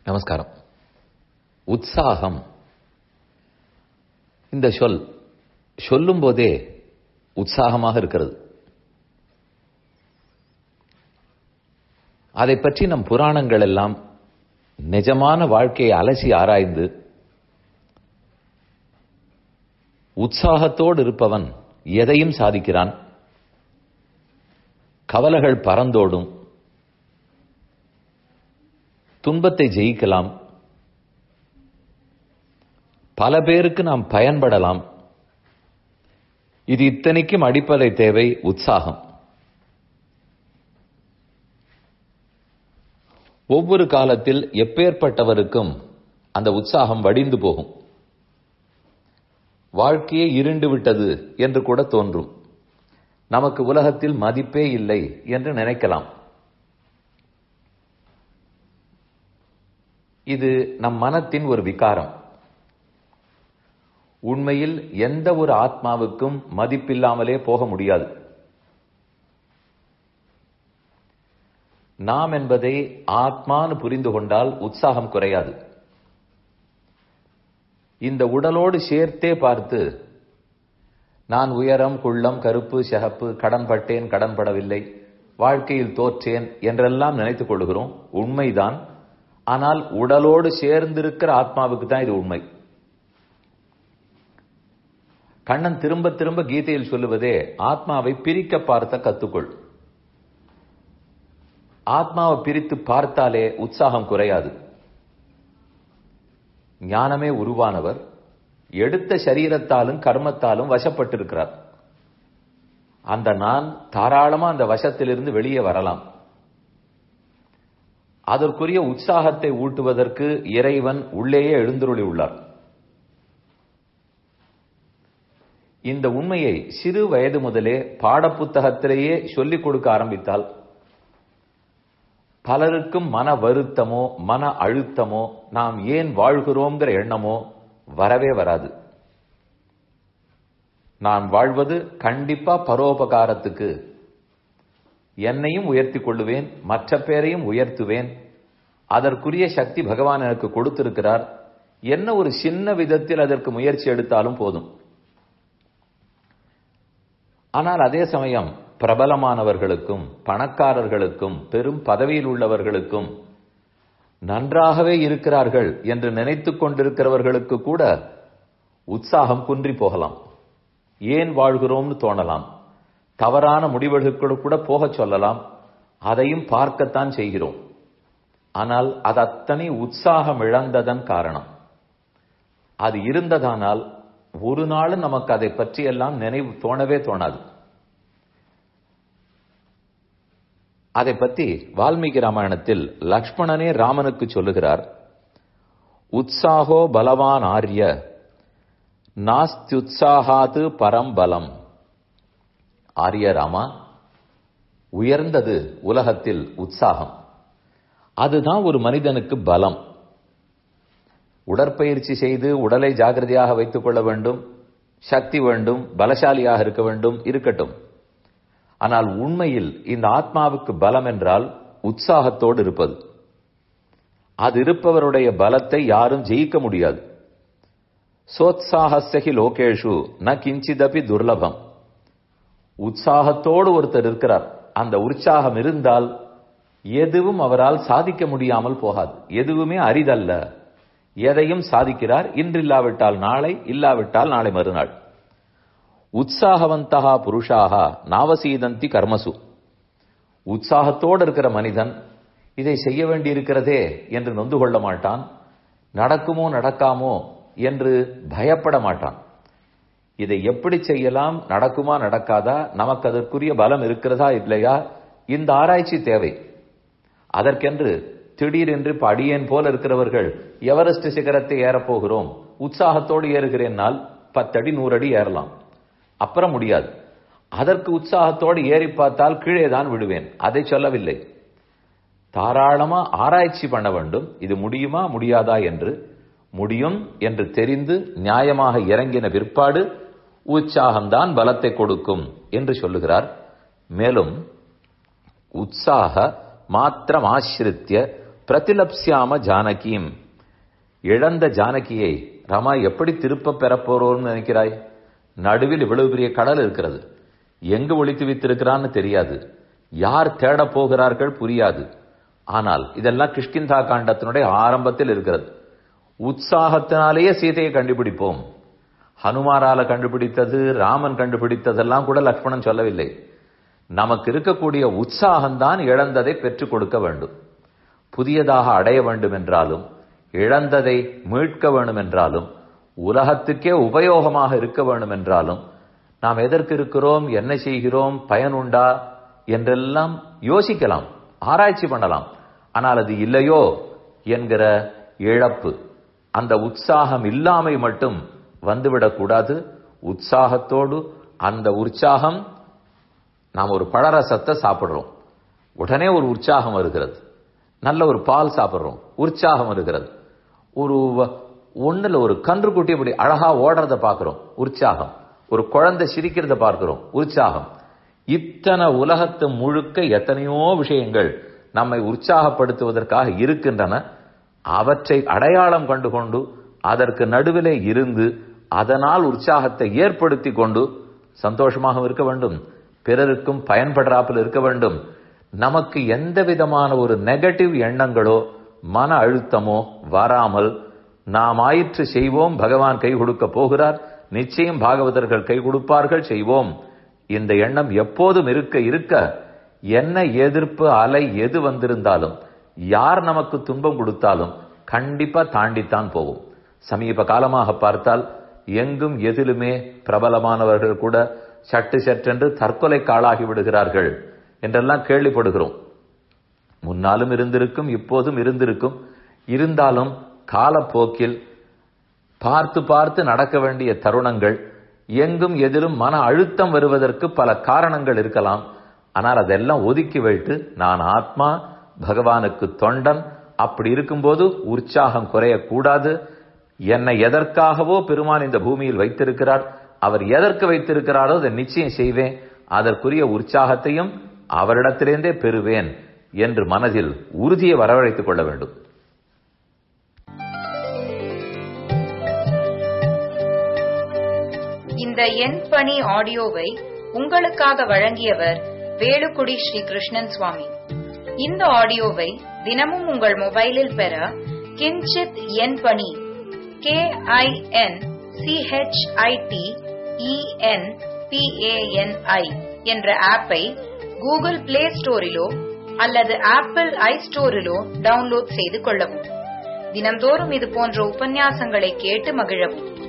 நமஸ்காரம் உற்சாகம் இந்த சொல் சொல்லும் போதே உற்சாகமாக இருக்கிறது அதை பற்றி நம் புராணங்கள் எல்லாம் நிஜமான வாழ்க்கையை அலசி ஆராய்ந்து உற்சாகத்தோடு இருப்பவன் எதையும் சாதிக்கிறான் கவலைகள் பறந்தோடும் துன்பத்தை ஜெயிக்கலாம் பல பேருக்கு நாம் பயன்படலாம் இது இத்தனைக்கும் அடிப்படை தேவை உற்சாகம் ஒவ்வொரு காலத்தில் எப்பேற்பட்டவருக்கும் அந்த உற்சாகம் வடிந்து போகும் வாழ்க்கையே இருண்டு விட்டது என்று கூட தோன்றும் நமக்கு உலகத்தில் மதிப்பே இல்லை என்று நினைக்கலாம் இது நம் மனத்தின் ஒரு விகாரம் உண்மையில் எந்த ஒரு ஆத்மாவுக்கும் மதிப்பில்லாமலே போக முடியாது நாம் என்பதை ஆத்மான்னு புரிந்து கொண்டால் உற்சாகம் குறையாது இந்த உடலோடு சேர்த்தே பார்த்து நான் உயரம் குள்ளம் கருப்பு சிகப்பு கடன் பட்டேன் கடன் படவில்லை வாழ்க்கையில் தோற்றேன் என்றெல்லாம் நினைத்துக் கொள்கிறோம் உண்மைதான் ஆனால் உடலோடு சேர்ந்திருக்கிற ஆத்மாவுக்கு தான் இது உண்மை கண்ணன் திரும்ப திரும்ப கீதையில் சொல்லுவதே ஆத்மாவை பிரிக்க பார்த்த கத்துக்கொள் ஆத்மாவை பிரித்து பார்த்தாலே உற்சாகம் குறையாது ஞானமே உருவானவர் எடுத்த சரீரத்தாலும் கர்மத்தாலும் வசப்பட்டிருக்கிறார் அந்த நான் தாராளமா அந்த வசத்திலிருந்து வெளியே வரலாம் அதற்குரிய உற்சாகத்தை ஊட்டுவதற்கு இறைவன் உள்ளேயே எழுந்துருளி உள்ளார் இந்த உண்மையை சிறு வயது முதலே பாடப்புத்தகத்திலேயே சொல்லிக் கொடுக்க ஆரம்பித்தால் பலருக்கும் மன வருத்தமோ மன அழுத்தமோ நாம் ஏன் வாழ்கிறோங்கிற எண்ணமோ வரவே வராது நான் வாழ்வது கண்டிப்பா பரோபகாரத்துக்கு என்னையும் உயர்த்தி கொள்ளுவேன் மற்ற பேரையும் உயர்த்துவேன் அதற்குரிய சக்தி பகவான் எனக்கு கொடுத்திருக்கிறார் என்ன ஒரு சின்ன விதத்தில் அதற்கு முயற்சி எடுத்தாலும் போதும் ஆனால் அதே சமயம் பிரபலமானவர்களுக்கும் பணக்காரர்களுக்கும் பெரும் பதவியில் உள்ளவர்களுக்கும் நன்றாகவே இருக்கிறார்கள் என்று நினைத்துக் கொண்டிருக்கிறவர்களுக்கு கூட உற்சாகம் குன்றி போகலாம் ஏன் வாழ்கிறோம்னு தோணலாம் தவறான முடிவுகளுக்கு கூட போகச் சொல்லலாம் அதையும் பார்க்கத்தான் செய்கிறோம் ஆனால் அது அத்தனை உற்சாகம் இழந்ததன் காரணம் அது இருந்ததானால் ஒரு நாளும் நமக்கு அதை பற்றி எல்லாம் நினைவு தோணவே தோணாது அதை பற்றி வால்மீகி ராமாயணத்தில் லக்ஷ்மணனே ராமனுக்கு சொல்லுகிறார் உற்சாகோ பலவான் ஆரிய நாஸ்தியுற்சாகாது பரம்பலம் ஆரிய ராமா உயர்ந்தது உலகத்தில் உற்சாகம் அதுதான் ஒரு மனிதனுக்கு பலம் உடற்பயிற்சி செய்து உடலை ஜாகிரதையாக வைத்துக் கொள்ள வேண்டும் சக்தி வேண்டும் பலசாலியாக இருக்க வேண்டும் இருக்கட்டும் ஆனால் உண்மையில் இந்த ஆத்மாவுக்கு பலம் என்றால் உற்சாகத்தோடு இருப்பது அது இருப்பவருடைய பலத்தை யாரும் ஜெயிக்க முடியாது சோத்சாகி லோகேஷு ந கிஞ்சிதபி துர்லபம் உற்சாகத்தோடு ஒருத்தர் இருக்கிறார் அந்த உற்சாகம் இருந்தால் எதுவும் அவரால் சாதிக்க முடியாமல் போகாது எதுவுமே அரிதல்ல எதையும் சாதிக்கிறார் இன்றில்லாவிட்டால் நாளை இல்லாவிட்டால் நாளை மறுநாள் உற்சாகவந்தகா புருஷாக நாவசீதந்தி கர்மசு உற்சாகத்தோடு இருக்கிற மனிதன் இதை செய்ய வேண்டியிருக்கிறதே என்று நொந்து கொள்ள மாட்டான் நடக்குமோ நடக்காமோ என்று பயப்பட மாட்டான் இதை எப்படி செய்யலாம் நடக்குமா நடக்காதா நமக்கு அதற்குரிய பலம் இருக்கிறதா இல்லையா இந்த ஆராய்ச்சி தேவை அதற்கென்று திடீரென்று இப்ப அடியேன் போல இருக்கிறவர்கள் எவரெஸ்ட் சிகரத்தை ஏறப்போகிறோம் உற்சாகத்தோடு ஏறுகிறேன்னால் பத்தடி நூறு அடி ஏறலாம் அப்புறம் முடியாது அதற்கு உற்சாகத்தோடு ஏறி பார்த்தால் கீழே தான் விடுவேன் அதை சொல்லவில்லை தாராளமா ஆராய்ச்சி பண்ண வேண்டும் இது முடியுமா முடியாதா என்று முடியும் என்று தெரிந்து நியாயமாக இறங்கின பிற்பாடு உற்சாகம்தான் பலத்தை கொடுக்கும் என்று சொல்லுகிறார் மேலும் உற்சாக மாத்திரம் ஆசிரித்திய பிரதிலப்சியாம ஜானகியும் இழந்த ஜானகியை ராமா எப்படி திருப்ப பெறப்போறோம்னு நினைக்கிறாய் நடுவில் இவ்வளவு பெரிய கடல் இருக்கிறது எங்கு ஒழித்து வைத்திருக்கிறான்னு தெரியாது யார் தேட போகிறார்கள் புரியாது ஆனால் இதெல்லாம் கிஷ்கிந்தா காண்டத்தினுடைய ஆரம்பத்தில் இருக்கிறது உற்சாகத்தினாலேயே சீதையை கண்டுபிடிப்போம் ஹனுமாரால கண்டுபிடித்தது ராமன் கண்டுபிடித்ததெல்லாம் கூட லக்ஷ்மணன் சொல்லவில்லை நமக்கு இருக்கக்கூடிய உற்சாகம்தான் இழந்ததை பெற்றுக் கொடுக்க வேண்டும் புதியதாக அடைய வேண்டும் என்றாலும் இழந்ததை மீட்க வேண்டும் என்றாலும் உலகத்துக்கே உபயோகமாக இருக்க வேண்டும் என்றாலும் நாம் எதற்கு இருக்கிறோம் என்ன செய்கிறோம் பயனுண்டா என்றெல்லாம் யோசிக்கலாம் ஆராய்ச்சி பண்ணலாம் ஆனால் அது இல்லையோ என்கிற இழப்பு அந்த உற்சாகம் இல்லாமை மட்டும் வந்துவிடக்கூடாது உற்சாகத்தோடு அந்த உற்சாகம் நாம் ஒரு பழரசத்தை சாப்பிடுறோம் உடனே ஒரு உற்சாகம் வருகிறது நல்ல ஒரு பால் சாப்பிடுறோம் உற்சாகம் வருகிறது ஒரு ஒண்ணுல ஒரு கன்றுக்குட்டி இப்படி அழகா ஓடுறத பார்க்கிறோம் உற்சாகம் ஒரு குழந்தை சிரிக்கிறத பார்க்கிறோம் உற்சாகம் இத்தனை உலகத்து முழுக்க எத்தனையோ விஷயங்கள் நம்மை உற்சாகப்படுத்துவதற்காக இருக்கின்றன அவற்றை அடையாளம் கண்டு கொண்டு அதற்கு நடுவிலே இருந்து அதனால் உற்சாகத்தை ஏற்படுத்தி கொண்டு சந்தோஷமாக இருக்க வேண்டும் பிறருக்கும் பயன்படுறாப்பில் இருக்க வேண்டும் நமக்கு எந்த விதமான ஒரு நெகட்டிவ் எண்ணங்களோ மன அழுத்தமோ வராமல் நாம் ஆயிற்று செய்வோம் பகவான் கை கொடுக்க போகிறார் நிச்சயம் பாகவதர்கள் கை கொடுப்பார்கள் செய்வோம் இந்த எண்ணம் எப்போதும் இருக்க இருக்க என்ன எதிர்ப்பு அலை எது வந்திருந்தாலும் யார் நமக்கு துன்பம் கொடுத்தாலும் கண்டிப்பா தாண்டித்தான் போவோம் சமீப காலமாக பார்த்தால் எங்கும் எதிலுமே பிரபலமானவர்கள் கூட சட்டு சட்டென்று தற்கொலைக்கு ஆளாகி விடுகிறார்கள் என்றெல்லாம் கேள்விப்படுகிறோம் முன்னாலும் இருந்திருக்கும் இப்போதும் இருந்திருக்கும் இருந்தாலும் காலப்போக்கில் பார்த்து பார்த்து நடக்க வேண்டிய தருணங்கள் எங்கும் எதிலும் மன அழுத்தம் வருவதற்கு பல காரணங்கள் இருக்கலாம் ஆனால் அதெல்லாம் ஒதுக்கி வைத்து நான் ஆத்மா பகவானுக்கு தொண்டன் அப்படி இருக்கும்போது உற்சாகம் குறையக்கூடாது என்னை எதற்காகவோ பெருமான் இந்த பூமியில் வைத்திருக்கிறார் அவர் எதற்கு வைத்திருக்கிறாரோ அதை நிச்சயம் செய்வேன் அதற்குரிய உற்சாகத்தையும் அவரிடத்திலிருந்தே பெறுவேன் என்று மனதில் உறுதியை வரவழைத்துக் கொள்ள வேண்டும் இந்த எண் பணி ஆடியோவை உங்களுக்காக வழங்கியவர் வேலுக்குடி ஸ்ரீ கிருஷ்ணன் சுவாமி இந்த ஆடியோவை தினமும் உங்கள் மொபைலில் பெற கிஞ்சித் எண் பணி கே ஐ என் சிஹெச்ஐடி இஎன் பிஏஎன்ஐ என்ற ஆப்பை கூகுள் பிளே ஸ்டோரிலோ அல்லது ஆப்பிள் ஐ ஸ்டோரிலோ டவுன்லோட் செய்து கொள்ளவும் தினந்தோறும் இது போன்ற உபன்யாசங்களை கேட்டு மகிழவும்